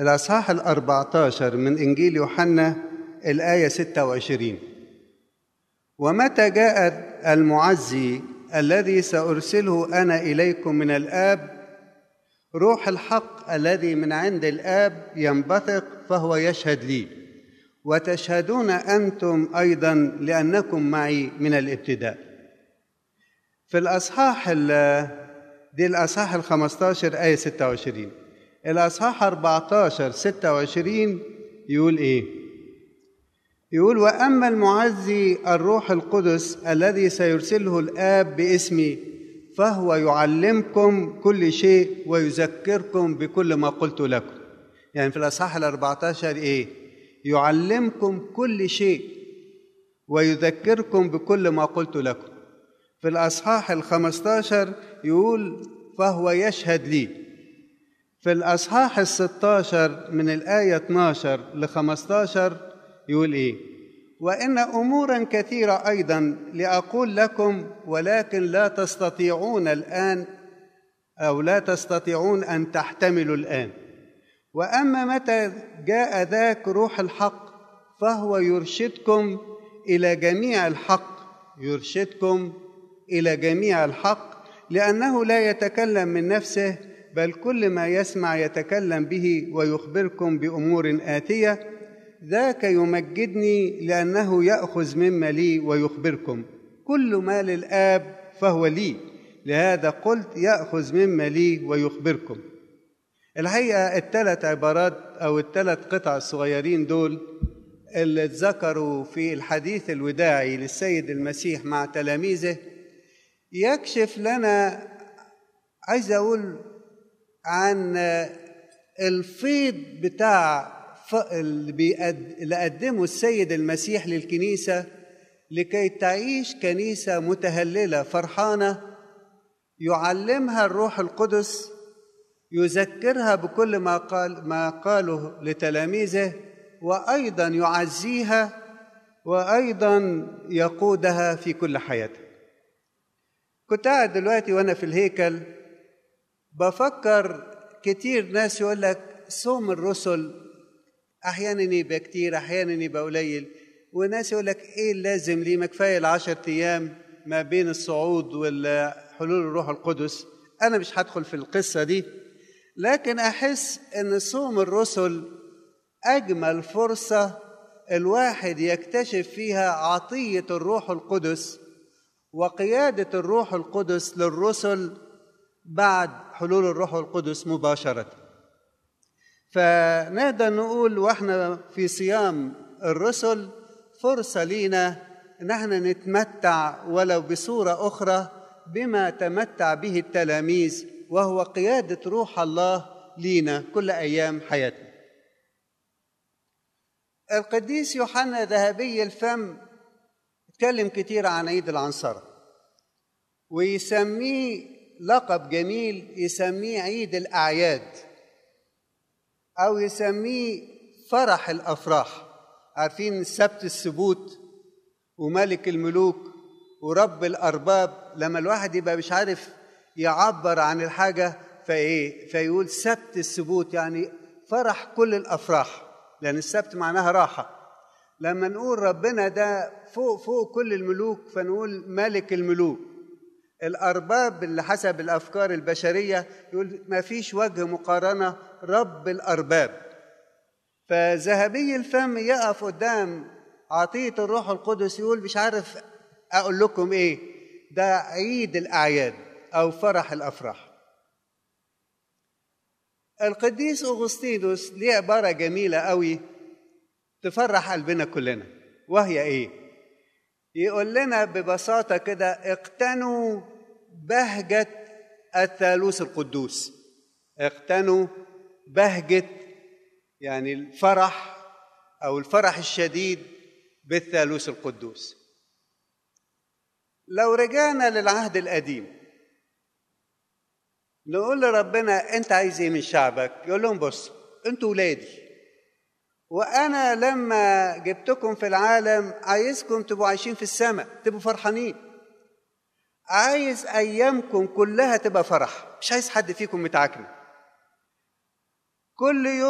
الأصحاح الأربعتاشر من إنجيل يوحنا الآية 26 ومتى جاء المعزي الذي سأرسله أنا إليكم من الآب روح الحق الذي من عند الآب ينبثق فهو يشهد لي وتشهدون أنتم أيضا لأنكم معي من الابتداء في الأصحاح دي الأصحاح الخمستاشر آية ستة وعشرين الأصحاح أربعتاشر ستة وعشرين يقول إيه يقول وأما المعزي الروح القدس الذي سيرسله الآب باسمي فهو يعلمكم كل شيء ويذكركم بكل ما قلت لكم يعني في الأصحاح الأربعتاشر إيه يعلمكم كل شيء ويذكركم بكل ما قلت لكم في الأصحاح الخمستاشر يقول فهو يشهد لي في الأصحاح الستاشر من الآية 12 ل 15 يقول إيه وإن أمورا كثيرة أيضا لأقول لكم ولكن لا تستطيعون الآن أو لا تستطيعون أن تحتملوا الآن وأما متى جاء ذاك روح الحق فهو يرشدكم إلى جميع الحق يرشدكم إلى جميع الحق لأنه لا يتكلم من نفسه بل كل ما يسمع يتكلم به ويخبركم بأمور آتية ذاك يمجدني لأنه يأخذ مما لي ويخبركم كل ما للآب فهو لي لهذا قلت يأخذ مما لي ويخبركم الحقيقة الثلاث عبارات أو الثلاث قطع الصغيرين دول اللي اتذكروا في الحديث الوداعي للسيد المسيح مع تلاميذه يكشف لنا عايز أقول عن الفيض بتاع اللي قدمه السيد المسيح للكنيسة لكي تعيش كنيسة متهللة فرحانة يعلمها الروح القدس يذكرها بكل ما قال ما قاله لتلاميذه وأيضا يعزيها وأيضا يقودها في كل حياتها كنت قاعد دلوقتي وأنا في الهيكل بفكر كتير ناس يقول لك صوم الرسل احيانا يبقى كتير احيانا يبقى قليل وناس يقول لك ايه اللازم ليه ما كفايه العشر ايام ما بين الصعود وحلول الروح القدس انا مش هدخل في القصه دي لكن احس ان صوم الرسل اجمل فرصه الواحد يكتشف فيها عطيه الروح القدس وقياده الروح القدس للرسل بعد حلول الروح القدس مباشره فنقدر نقول واحنا في صيام الرسل فرصة لينا ان احنا نتمتع ولو بصورة أخرى بما تمتع به التلاميذ وهو قيادة روح الله لينا كل أيام حياتنا القديس يوحنا ذهبي الفم اتكلم كتير عن عيد العنصرة ويسميه لقب جميل يسميه عيد الأعياد أو يسميه فرح الأفراح عارفين السبت السبوت وملك الملوك ورب الأرباب لما الواحد يبقى مش عارف يعبر عن الحاجة فإيه فيقول سبت السبوت يعني فرح كل الأفراح لأن السبت معناها راحة لما نقول ربنا ده فوق فوق كل الملوك فنقول ملك الملوك الأرباب اللي حسب الأفكار البشرية يقول ما فيش وجه مقارنة رب الأرباب فذهبي الفم يقف قدام عطية الروح القدس يقول مش عارف أقول لكم إيه ده عيد الأعياد أو فرح الأفراح القديس أغسطينوس ليه عبارة جميلة قوي تفرح قلبنا كلنا وهي إيه يقول لنا ببساطة كده اقتنوا بهجة الثالوث القدوس اقتنوا بهجة يعني الفرح أو الفرح الشديد بالثالوث القدوس لو رجعنا للعهد القديم نقول لربنا أنت عايز إيه من شعبك؟ يقول لهم بص أنتوا ولادي وأنا لما جبتكم في العالم عايزكم تبقوا عايشين في السماء تبقوا فرحانين عايز أيامكم كلها تبقى فرح مش عايز حد فيكم متعكن كل يوم